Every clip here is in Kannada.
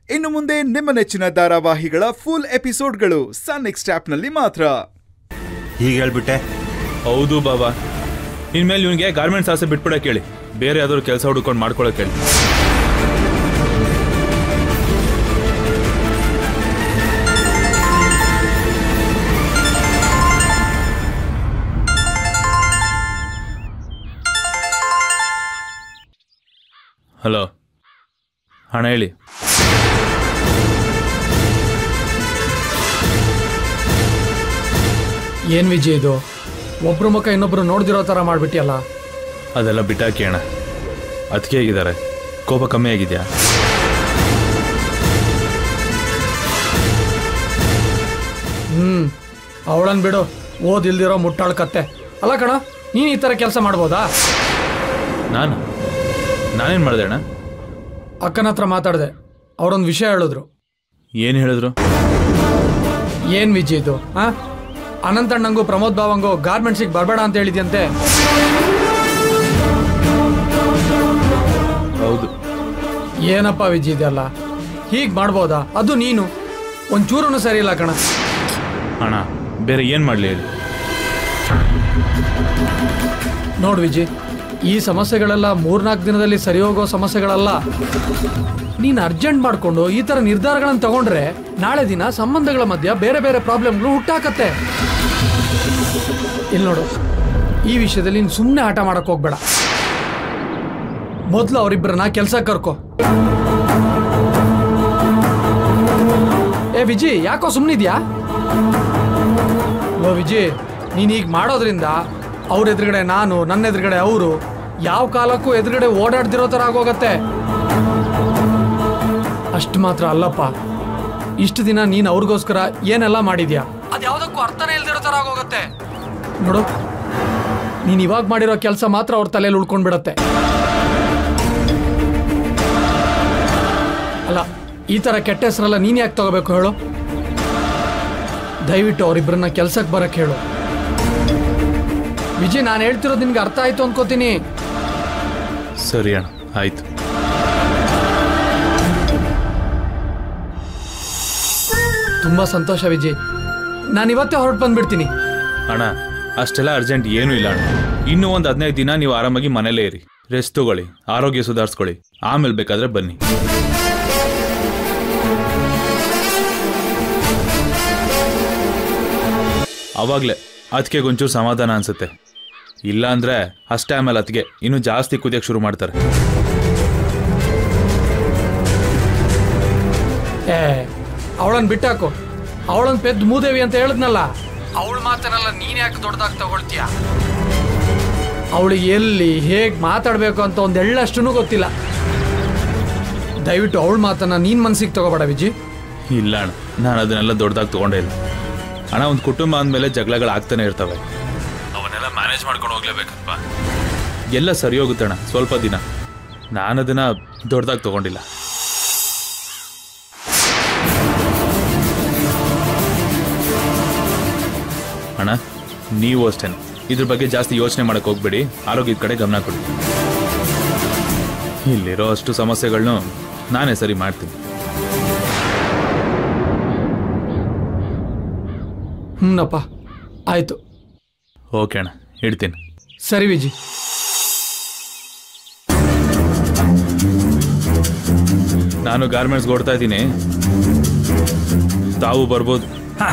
ಇನ್ನು ಮುಂದೆ ನಿಮ್ಮ ನೆಚ್ಚಿನ ಧಾರಾವಾಹಿಗಳ ಫುಲ್ ಎಪಿಸೋಡ್ಗಳು ಸನ್ ನೆಕ್ಸ್ಟ್ ಆಪ್ನಲ್ಲಿ ಮಾತ್ರ ಹೀಗೆ ಹೇಳ್ಬಿಟ್ಟೆ ಹೌದು ಬಾಬಾ ಇನ್ಮೇಲೆ ಇವನಿಗೆ ಗಾರ್ಮೆಂಟ್ಸ್ ಆಸೆ ಬಿಟ್ಬಿಡಕ್ಕೆ ಹೇಳಿ ಬೇರೆ ಯಾವ್ದಾದ್ರು ಕೆಲಸ ಹುಡ್ಕೊಂಡು ಮಾಡ್ಕೊಳಕ್ಕೆ ಹೇಳಿ ಹಲೋ ಹಣ ಹೇಳಿ ಏನ್ ವಿಜಯ್ ಇದು ಒಬ್ರು ಮುಖ ಇನ್ನೊಬ್ರು ನೋಡ್ದಿರೋ ತರ ಮಾಡ್ಬಿಟ್ಟಿಯಲ್ಲ ಅದೆಲ್ಲ ಬಿಟ್ಟಾಕಿ ಅಣ್ಣ ಅದಕ್ಕೆ ಹೇಗಿದ್ದಾರೆ ಕೋಪ ಕಮ್ಮಿ ಆಗಿದೆಯಾ ಹ್ಮ್ ಅವಳನ್ ಬಿಡು ಓದಿಲ್ದಿರೋ ಮುಟ್ಟಾಳ್ ಕತ್ತೆ ಅಲ್ಲ ಕಣ ನೀನ್ ಈ ತರ ಕೆಲಸ ಮಾಡ್ಬೋದಾ ನಾನು ನಾನೇನು ಮಾಡಿದೆ ಅಣ್ಣ ಅಕ್ಕನ ಹತ್ರ ಮಾತಾಡ್ದೆ ಅವ್ರೊಂದು ವಿಷಯ ಹೇಳಿದ್ರು ಏನು ಹೇಳಿದ್ರು ಏನ್ ವಿಜಯ್ ಇದು ಆ ಅನಂತಣ್ಣಂಗೂ ಪ್ರಮೋದ್ ಭಾವಂಗೂ ಗಾರ್ಮೆಂಟ್ಸಿಗೆ ಬರಬೇಡ ಅಂತ ಹೇಳಿದ್ಯಂತೆ ಹೌದು ಏನಪ್ಪ ವಿಜಯ್ ಇದೆಲ್ಲ ಹೀಗ್ ಮಾಡ್ಬೋದಾ ಅದು ನೀನು ಒಂಚೂರೂ ಸರಿ ಇಲ್ಲ ಕಣ ಅಣ್ಣ ಬೇರೆ ಏನು ಮಾಡಲಿ ಹೇಳಿ ನೋಡ್ ವಿಜಯ್ ಈ ಸಮಸ್ಯೆಗಳೆಲ್ಲ ಮೂರ್ನಾಲ್ಕು ದಿನದಲ್ಲಿ ಸರಿ ಹೋಗೋ ಸಮಸ್ಯೆಗಳಲ್ಲ ನೀನ್ ಅರ್ಜೆಂಟ್ ಮಾಡ್ಕೊಂಡು ಈ ತರ ನಿರ್ಧಾರಗಳನ್ನು ತಗೊಂಡ್ರೆ ನಾಳೆ ದಿನ ಸಂಬಂಧಗಳ ಮಧ್ಯ ಬೇರೆ ಬೇರೆ ಪ್ರಾಬ್ಲಮ್ಗಳು ಹುಟ್ಟಾಕತ್ತೆ ಇಲ್ಲಿ ನೋಡು ಈ ವಿಷಯದಲ್ಲಿ ನೀನು ಸುಮ್ಮನೆ ಆಟ ಮಾಡಕ್ ಹೋಗ್ಬೇಡ ಮೊದಲು ಅವರಿಬ್ಬರನ್ನ ಕೆಲ್ಸ ಕರ್ಕೋ ಏ ವಿಜಯ್ ಯಾಕೋ ಸುಮ್ಮನಿದ್ಯಾ ಲೋ ವಿಜಯ್ ನೀನ್ ಈಗ ಮಾಡೋದ್ರಿಂದ ಅವ್ರ ಎದುರುಗಡೆ ನಾನು ನನ್ನ ಎದುರುಗಡೆ ಅವರು ಯಾವ ಕಾಲಕ್ಕೂ ಎದುರುಗಡೆ ಓಡಾಡ್ದಿರೋ ಥರ ಆಗೋಗತ್ತೆ ಅಷ್ಟು ಮಾತ್ರ ಅಲ್ಲಪ್ಪ ಇಷ್ಟು ದಿನ ನೀನು ಅವ್ರಿಗೋಸ್ಕರ ಏನೆಲ್ಲ ಮಾಡಿದ್ಯಾ ಅದು ಯಾವುದಕ್ಕೂ ಅರ್ಥನೇ ಇಲ್ದಿರೋ ಥರ ಆಗೋಗತ್ತೆ ನೋಡು ನೀನು ಇವಾಗ ಮಾಡಿರೋ ಕೆಲಸ ಮಾತ್ರ ಅವ್ರ ತಲೆಯಲ್ಲಿ ಉಳ್ಕೊಂಡ್ಬಿಡತ್ತೆ ಅಲ್ಲ ಈ ಥರ ಕೆಟ್ಟ ಹೆಸರೆಲ್ಲ ನೀನು ಯಾಕೆ ತಗೋಬೇಕು ಹೇಳು ದಯವಿಟ್ಟು ಅವರಿಬ್ಬರನ್ನ ಕೆಲ್ಸಕ್ಕೆ ಬರಕ್ಕೆ ಹೇಳು ವಿಜಯ್ ನಾನು ಹೇಳ್ತಿರೋದು ನಿನ್ಗೆ ಅರ್ಥ ಆಯ್ತು ಅನ್ಕೋತೀನಿ ಸರಿ ಅಣ್ಣ ಆಯ್ತು ತುಂಬಾ ಸಂತೋಷ ವಿಜಯ್ ನಾನು ಇವತ್ತೇ ಹೊರಟು ಬಂದ್ಬಿಡ್ತೀನಿ ಅಣ್ಣ ಅಷ್ಟೆಲ್ಲ ಅರ್ಜೆಂಟ್ ಏನೂ ಇಲ್ಲ ಅಣ್ಣ ಇನ್ನೂ ಒಂದು ಹದಿನೈದು ದಿನ ನೀವು ಆರಾಮಾಗಿ ಮನೇಲೇ ಇರಿ ರೆಸ್ಟ್ ತಗೊಳ್ಳಿ ಆರೋಗ್ಯ ಸುಧಾರಿಸ್ಕೊಳ್ಳಿ ಆಮೇಲೆ ಬೇಕಾದ್ರೆ ಬನ್ನಿ ಅವಾಗಲೇ ಅದಕ್ಕೆ ಒಂಚೂರು ಸಮಾಧಾನ ಅನ್ಸುತ್ತೆ ಇಲ್ಲ ಅಂದ್ರೆ ಅಷ್ಟೇ ಆಮೇಲೆ ಅದಕ್ಕೆ ಇನ್ನೂ ಜಾಸ್ತಿ ಕುದಿಯಕ್ಕೆ ಶುರು ಮಾಡ್ತಾರೆ ಏ ಅವಳನ್ನ ಬಿಟ್ಟಾಕು ಅವಳನ್ನ ಪೆದ್ದು ಮೂದೇವಿ ಅಂತ ಹೇಳಿದ್ನಲ್ಲ ಅವಳ ಮಾತನ್ನೆಲ್ಲ ನೀನ್ ಯಾಕೆ ದೊಡ್ಡದಾಗಿ ತಗೊಳ್ತೀಯ ಅವಳಿಗೆ ಎಲ್ಲಿ ಹೇಗೆ ಮಾತಾಡಬೇಕು ಅಂತ ಒಂದು ಎಳ್ಳಷ್ಟು ಗೊತ್ತಿಲ್ಲ ದಯವಿಟ್ಟು ಅವಳ ಮಾತನ್ನ ನೀನ್ ಮನ್ಸಿಗೆ ತಗೋಬೇಡ ವಿಜಯ್ ಇಲ್ಲ ಅಣ್ಣ ನಾನು ಅದನ್ನೆಲ್ಲ ದೊಡ್ಡದಾಗಿ ತಗೊಂಡೇ ಇಲ್ಲ ಅಣ್ಣ ಒಂದು ಕುಟುಂಬ ಅಂದಮೇಲೆ ಜಗಳಗಳು ಆಗ್ತಾನೆ ಇರ್ತವೆ ಅವನ್ನೆಲ್ಲ ಮ್ಯಾನೇಜ್ ಮಾಡ್ಕೊಂಡು ಹೋಗ್ಲೇಬೇಕಪ್ಪ ಎಲ್ಲ ಸರಿ ಹೋಗುತ್ತೆ ಅಣ್ಣ ಸ್ವಲ್ಪ ದಿನ ನಾನು ಅದನ್ನ ದೊಡ್ಡದಾಗಿ ತಗೊಂಡಿಲ್ಲ ಅಣ್ಣ ನೀವು ಅಷ್ಟೇ ಇದ್ರ ಬಗ್ಗೆ ಜಾಸ್ತಿ ಯೋಚನೆ ಮಾಡಕ್ ಹೋಗ್ಬೇಡಿ ಆರೋಗ್ಯದ ಕಡೆ ಗಮನ ಕೊಡಿ ಇಲ್ಲಿರೋ ಅಷ್ಟು ಸಮಸ್ಯೆಗಳನ್ನೂ ನಾನೇ ಸರಿ ಮಾಡ್ತೀನಿ ಹ್ಞೂನಪ್ಪ ಆಯ್ತು ಓಕೆ ಅಣ್ಣ ಇಡ್ತೀನಿ ಸರಿ ವಿಜಯ್ ನಾನು ಗಾರ್ಮೆಂಟ್ಸ್ಗೆ ಓಡ್ತಾ ಇದ್ದೀನಿ ತಾವು ಬರ್ಬೋದು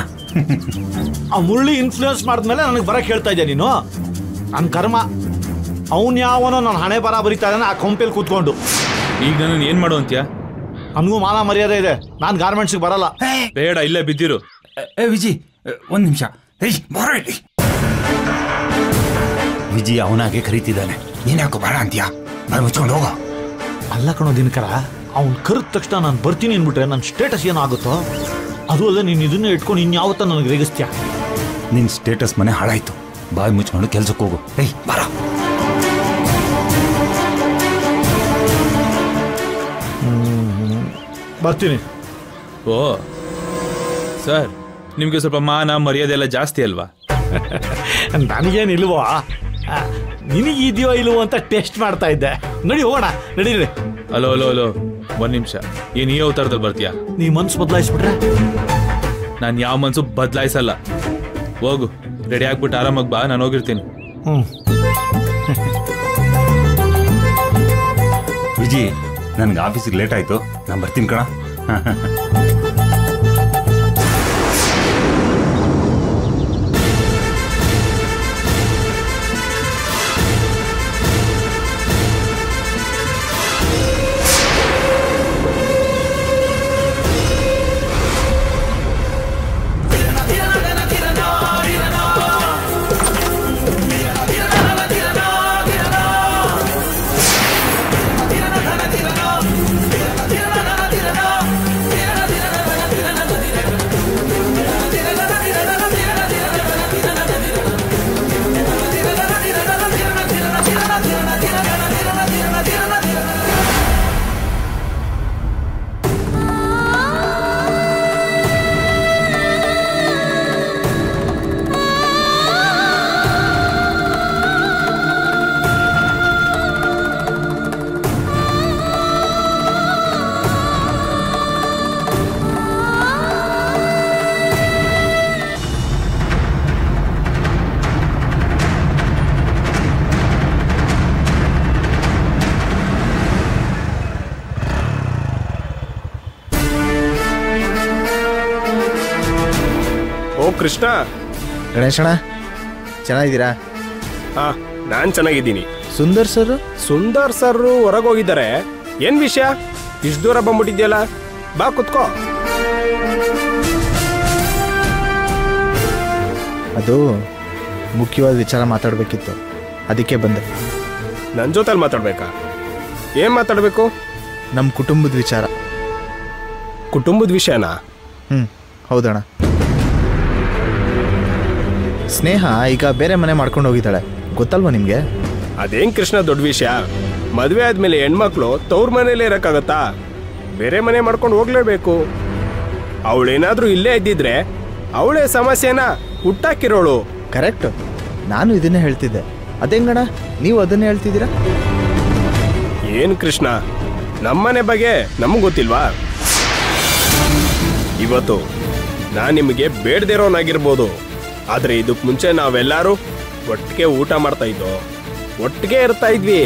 ಆ ಮುರಳಿ ಇನ್ಫ್ಲೂಯೆನ್ಸ್ ಮಾಡಿದ್ಮೇಲೆ ನನಗೆ ಬರಕ್ಕೆ ಹೇಳ್ತಾ ಇದ್ದೆ ನೀನು ನನ್ನ ಕರ್ಮ ಅವನು ಯಾವನೋ ನನ್ನ ಹಣೆ ಬರ ಬರಿತಾ ಇದ್ದಾನೆ ಆ ಕೊಂಪೆಲ್ ಕೂತ್ಕೊಂಡು ಈಗ ನಾನು ಏನು ಮಾಡು ಅಂತ್ಯಾ ನನಗೂ ಮಾನ ಮರ್ಯಾದೆ ಇದೆ ನಾನು ಗಾರ್ಮೆಂಟ್ಸಿಗೆ ಬರಲ್ಲ ಬೇಡ ಇಲ್ಲೇ ಬಿದ್ದಿರು ಏ ವಿಜಿ ಒಂದು ನಿಮಿಷ ಏಯ್ ಬರೋ ಇಲ್ಲಿ ವಿಜಿ ಅವನಾಗೆ ಕರೀತಿದ್ದಾನೆ ನೀನ್ ಯಾಕೋ ಬೇಡ ಅಂತೀಯ ಬಾಯ್ ಮುಚ್ಕೊಂಡು ಹೋಗೋ ಅಲ್ಲ ಕಣೋ ದಿನಕರ ಅವ್ನು ಕರೆದ ತಕ್ಷಣ ನಾನು ಬರ್ತೀನಿ ಅಂದ್ಬಿಟ್ರೆ ನನ್ನ ಸ್ಟೇಟಸ್ ಏನಾಗುತ್ತೋ ಅದು ಅಲ್ಲ ನೀನು ಇದನ್ನೇ ಇಟ್ಕೊಂಡು ಇನ್ಯಾವತ್ತ ನನಗೆ ರೇಗಿಸ್ತೀಯ ನಿನ್ ಸ್ಟೇಟಸ್ ಮನೆ ಹಾಳಾಯ್ತು ಬಾಯ್ ಮುಚ್ಕೊಂಡು ಕೆಲ್ಸಕ್ಕೆ ಹೋಗು ಏಯ್ ಬರ ಬರ್ತೀನಿ ಓ ಸರ್ ನಿಮಗೆ ಸ್ವಲ್ಪ ಮಾನ ಮರ್ಯಾದೆ ಎಲ್ಲ ಜಾಸ್ತಿ ಅಲ್ವಾ ನನಗೇನು ಇಲ್ವೋ ನಿನಗೆ ಇದೆಯೋ ಇಲ್ವೋ ಅಂತ ಟೆಸ್ಟ್ ಮಾಡ್ತಾ ಇದ್ದೆ ನಡಿ ಹೋಗೋಣ ನಡೀರಿ ಅಲೋ ಅಲೋ ಅಲೋ ಒಂದ್ ನಿಮಿಷ ಏನ್ ಈ ಅವತಾರದಲ್ಲಿ ಬರ್ತೀಯಾ ನೀ ಮನ್ಸು ಬದಲಾಯಿಸ್ಬಿಟ್ರೆ ನಾನು ಯಾವ ಮನ್ಸು ಬದಲಾಯಿಸಲ್ಲ ಹೋಗು ರೆಡಿ ಆಗ್ಬಿಟ್ಟು ಆರಾಮಾಗಿ ಬಾ ನಾನು ಹೋಗಿರ್ತೀನಿ ಹ್ಮ್ ವಿಜಿ ನನ್ಗೆ ಆಫೀಸಿಗೆ ಲೇಟ್ ಆಯ್ತು ನಾನು ಬರ್ತೀನಿ ಕಣ ಓ ಕೃಷ್ಣ ಗಣೇಶಣ್ಣ ಚೆನ್ನಾಗಿದ್ದೀರಾ ಹಾ ನಾನ್ ಚೆನ್ನಾಗಿದ್ದೀನಿ ಸುಂದರ್ ಸರ್ ಸುಂದರ್ ಸರ್ ಹೊರಗೆ ಹೋಗಿದ್ದಾರೆ ಏನ್ ವಿಷಯ ಇಷ್ಟು ದೂರ ಬಂದ್ಬಿಟ್ಟಿದ್ಯಲ್ಲ ಬಾ ಕುತ್ಕೋ ಅದು ಮುಖ್ಯವಾದ ವಿಚಾರ ಮಾತಾಡಬೇಕಿತ್ತು ಅದಕ್ಕೆ ಬಂದೆ ನನ್ನ ಜೊತೆಲಿ ಮಾತಾಡ್ಬೇಕಾ ಏನ್ ಮಾತಾಡ್ಬೇಕು ನಮ್ಮ ಕುಟುಂಬದ ವಿಚಾರ ಕುಟುಂಬದ ವಿಷಯನಾ ಹ್ಞೂ ಹೌದಣ್ಣ ಸ್ನೇಹ ಈಗ ಬೇರೆ ಮನೆ ಮಾಡ್ಕೊಂಡು ಹೋಗಿದ್ದಾಳೆ ಗೊತ್ತಲ್ವಾ ನಿಮಗೆ ಅದೇನ್ ಕೃಷ್ಣ ದೊಡ್ಡ ವಿಷಯ ಮದುವೆ ಆದ್ಮೇಲೆ ಹೆಣ್ಮಕ್ಳು ತವ್ರ ಮನೇಲೇ ಇರಕ್ಕಾಗತ್ತಾ ಬೇರೆ ಮನೆ ಮಾಡ್ಕೊಂಡು ಹೋಗ್ಲೇಬೇಕು ಅವಳೇನಾದ್ರೂ ಇಲ್ಲೇ ಇದ್ದಿದ್ರೆ ಅವಳೇ ಸಮಸ್ಯೆನ ಹುಟ್ಟಾಕಿರೋಳು ಕರೆಕ್ಟ್ ನಾನು ಇದನ್ನೇ ಹೇಳ್ತಿದ್ದೆ ಅದೇಂಗಣ ನೀವು ಅದನ್ನೇ ಹೇಳ್ತಿದ್ದೀರಾ ಏನ್ ಕೃಷ್ಣ ನಮ್ಮನೆ ಬಗ್ಗೆ ನಮಗೆ ಗೊತ್ತಿಲ್ವಾ ಇವತ್ತು ನಾನು ನಿಮಗೆ ಬೇಡದಿರೋನಾಗಿರ್ಬೋದು ಆದ್ರೆ ಇದಕ್ ಮುಂಚೆ ನಾವೆಲ್ಲರೂ ಒಟ್ಟಿಗೆ ಊಟ ಮಾಡ್ತಾ ಇದ್ದೋ ಒಟ್ಟಿಗೆ ಇರ್ತಾ ಇದ್ವಿ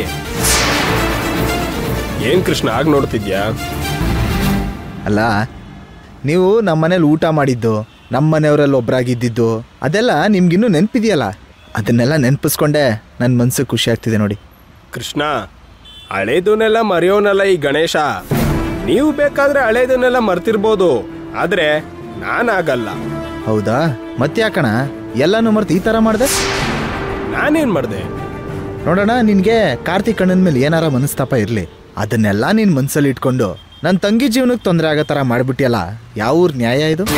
ಏನ್ ಕೃಷ್ಣ ಆಗ ನೋಡ್ತಿದ್ಯಾ ಅಲ್ಲ ನೀವು ನಮ್ಮ ಮನೇಲಿ ಊಟ ಮಾಡಿದ್ದು ನಮ್ಮ ಮನೆಯವರಲ್ಲಿ ಒಬ್ಬರಾಗಿದ್ದಿದ್ದು ಅದೆಲ್ಲ ನಿಮ್ಗಿನ್ನೂ ನೆನಪಿದೆಯಲ್ಲ ಅದನ್ನೆಲ್ಲ ನೆನಪಿಸ್ಕೊಂಡೆ ನನ್ನ ಮನ್ಸಿಗೆ ಖುಷಿ ಆಗ್ತಿದೆ ನೋಡಿ ಕೃಷ್ಣ ಹಳೇದನ್ನೆಲ್ಲ ಮರೆಯೋನಲ್ಲ ಈ ಗಣೇಶ ನೀವು ಬೇಕಾದ್ರೆ ಹಳೇದನ್ನೆಲ್ಲ ಮರ್ತಿರ್ಬೋದು ಆದ್ರೆ ನಾನಾಗಲ್ಲ ಹೌದಾ ಮತ್ತೆ ಯಾಕಣ ಎಲ್ಲನೂ ಮರ್ತು ಈ ಥರ ಮಾಡಿದೆ ನಾನೇನ್ ಮಾಡ್ದೆ ನೋಡೋಣ ನಿನಗೆ ಕಾರ್ತಿಕ್ ಅಣ್ಣನ ಮೇಲೆ ಏನಾರ ಮನಸ್ತಾಪ ಇರಲಿ ಅದನ್ನೆಲ್ಲ ನೀನು ಮನ್ಸಲ್ಲಿ ಇಟ್ಕೊಂಡು ನನ್ನ ತಂಗಿ ಜೀವನಕ್ಕೆ ತೊಂದರೆ ಆಗೋ ಥರ ಮಾಡ್ಬಿಟ್ಟಿಯಲ್ಲ ಯಾವ ಊರ್ ನ್ಯಾಯ ಇದು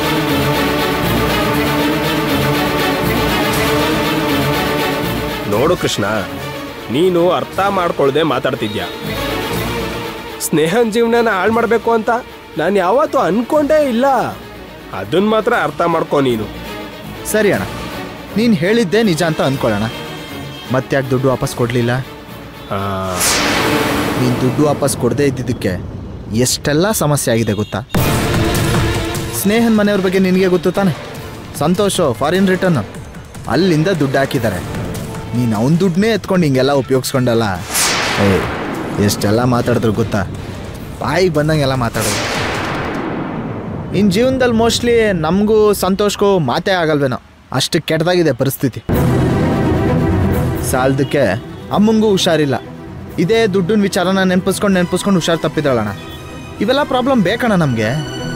ನೋಡು ಕೃಷ್ಣ ನೀನು ಅರ್ಥ ಮಾಡ್ಕೊಳ್ದೆ ಮಾತಾಡ್ತಿದ್ಯಾ ಸ್ನೇಹನ್ ಜೀವನನ ಹಾಳು ಮಾಡಬೇಕು ಅಂತ ನಾನು ಯಾವತ್ತೂ ಅನ್ಕೊಂಡೇ ಇಲ್ಲ ಅದನ್ನ ಮಾತ್ರ ಅರ್ಥ ಮಾಡ್ಕೊ ನೀನು ಸರಿ ಅಣ್ಣ ನೀನು ಹೇಳಿದ್ದೆ ನಿಜ ಅಂತ ಅನ್ಕೊಳ್ಳೋಣ ಮತ್ತ್ಯಾಕೆ ದುಡ್ಡು ವಾಪಸ್ ಕೊಡಲಿಲ್ಲ ಆ, ನೀನು ದುಡ್ಡು ವಾಪಸ್ ಕೊಡದೇ ಇದ್ದಿದ್ದಕ್ಕೆ ಎಷ್ಟೆಲ್ಲ ಸಮಸ್ಯೆ ಆಗಿದೆ ಗೊತ್ತಾ ಸ್ನೇಹನ್ ಮನೆಯವ್ರ ಬಗ್ಗೆ ನಿನಗೆ ಗೊತ್ತು ತಾನೆ ಸಂತೋಷು ಫಾರಿನ್ ರಿಟರ್ನ್ ಅಲ್ಲಿಂದ ದುಡ್ಡು ಹಾಕಿದ್ದಾರೆ ನೀನು ಅವನ ದುಡ್ಡನ್ನೇ ಎತ್ಕೊಂಡು ಹಿಂಗೆಲ್ಲ ಉಪಯೋಗಿಸ್ಕೊಂಡಲ್ಲ ಏ ಎಷ್ಟೆಲ್ಲ ಮಾತಾಡಿದ್ರು ಗೊತ್ತಾ ಬಾಯಿಗೆ ಬಂದಂಗೆಲ್ಲ ಮಾತಾಡೋದು ಇನ್ನು ಜೀವನದಲ್ಲಿ ಮೋಸ್ಟ್ಲಿ ನಮಗೂ ಸಂತೋಷಕ್ಕೂ ಮಾತೇ ಆಗಲ್ವೇನೋ ಅಷ್ಟು ಕೆಟ್ಟದಾಗಿದೆ ಪರಿಸ್ಥಿತಿ ಸಾಲದಕ್ಕೆ ಅಮ್ಮಂಗೂ ಹುಷಾರಿಲ್ಲ ಇದೇ ದುಡ್ಡಿನ ವಿಚಾರನ ನೆನ್ಪಿಸ್ಕೊಂಡು ನೆನ್ಪಿಸ್ಕೊಂಡು ಹುಷಾರು ತಪ್ಪಿದ್ದಾಳಣ್ಣ ಇವೆಲ್ಲ ಪ್ರಾಬ್ಲಮ್ ಬೇಕಣ್ಣ ನಮಗೆ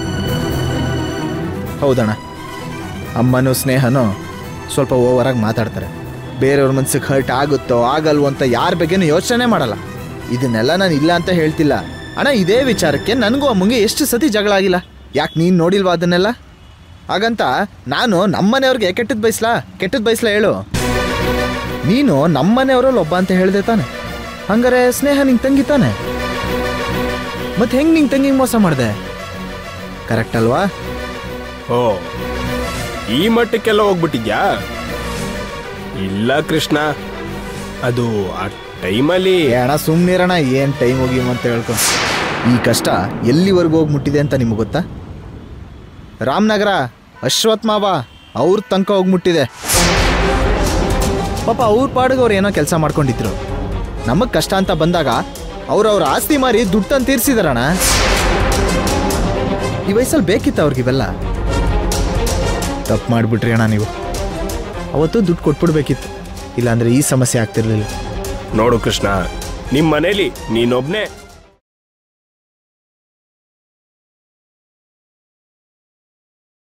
ಹೌದಣ್ಣ ಅಮ್ಮನೂ ಸ್ನೇಹನೂ ಸ್ವಲ್ಪ ಓವರಾಗಿ ಮಾತಾಡ್ತಾರೆ ಬೇರೆಯವ್ರ ಮನ್ಸಿಗೆ ಹರ್ಟ್ ಆಗುತ್ತೋ ಆಗಲ್ವೋ ಅಂತ ಯಾರ ಬಗ್ಗೆನೂ ಯೋಚನೆ ಮಾಡಲ್ಲ ಇದನ್ನೆಲ್ಲ ನಾನು ಇಲ್ಲ ಅಂತ ಹೇಳ್ತಿಲ್ಲ ಅಣ್ಣ ಇದೇ ವಿಚಾರಕ್ಕೆ ನನಗೂ ಅಮ್ಮಂಗೆ ಎಷ್ಟು ಸತಿ ಜಗಳ ಆಗಿಲ್ಲ ಯಾಕೆ ನೀನು ನೋಡಿಲ್ವಾ ಅದನ್ನೆಲ್ಲ ಹಾಗಂತ ನಾನು ನಮ್ಮನೆಯವ್ರಿಗೆ ಕೆಟ್ಟದ್ದು ಬಯಸ್ಲಾ ಕೆಟ್ಟದ್ದು ಬಯಸ್ಲಾ ಹೇಳು ನೀನು ನಮ್ಮನೆಯವರಲ್ಲಿ ಒಬ್ಬ ಅಂತ ಹೇಳ್ದೆ ತಾನೆ ಹಂಗಾರೆ ಸ್ನೇಹ ನಿಂಗೆ ತಂಗಿ ತಾನೆ ಮತ್ತೆ ಹೆಂಗ್ ನಿಂಗೆ ತಂಗಿಗೆ ಮೋಸ ಮಾಡಿದೆ ಕರೆಕ್ಟ್ ಅಲ್ವಾ ಓ ಈ ಮಟ್ಟಕ್ಕೆಲ್ಲ ಹೋಗ್ಬಿಟ್ಟಿದ್ಯಾ ಇಲ್ಲ ಕೃಷ್ಣ ಅದು ಆ ಟೈಮಲ್ಲಿ ಏ ಅಣ್ಣ ಸುಮ್ಮನಿರಣ ಏನು ಟೈಮ್ ಹೋಗಿ ಅಂತ ಹೇಳ್ಕೊ ಈ ಕಷ್ಟ ಎಲ್ಲಿವರೆಗೂ ಹೋಗಿ ಮುಟ್ಟಿದೆ ಅಂತ ನಿಮಗೆ ಗೊತ್ತಾ ರಾಮನಗರ ಅಶ್ವಥ್ ಮಾವ ಅವ್ರ ತನಕ ಹೋಗಿ ಮುಟ್ಟಿದೆ ಪಾಪ ಅವ್ರ ಪಾಡಿಗೆ ಅವ್ರು ಏನೋ ಕೆಲಸ ಮಾಡ್ಕೊಂಡಿದ್ರು ನಮಗೆ ಕಷ್ಟ ಅಂತ ಬಂದಾಗ ಅವ್ರು ಅವ್ರ ಆಸ್ತಿ ಮಾರಿ ದುಡ್ಡು ತಂದು ತೀರ್ಸಿದಾರಣ ಈ ವಯಸ್ಸಲ್ಲಿ ಬೇಕಿತ್ತು ಅವ್ರಿಗೆ ಇವೆಲ್ಲ ತಪ್ಪು ಮಾಡಿಬಿಟ್ರಿ ಅಣ್ಣ ನೀವು ಅವತ್ತು ದುಡ್ಡು ಕೊಟ್ಬಿಡ್ಬೇಕಿತ್ತು ಇಲ್ಲಾಂದ್ರೆ ಈ ಸಮಸ್ಯೆ ಆಗ್ತಿರ್ಲಿಲ್ಲ ನೋಡು ಕೃಷ್ಣ ನಿಮ್ಮ ಮನೇಲಿ ನೀನೊಬ್ನೇ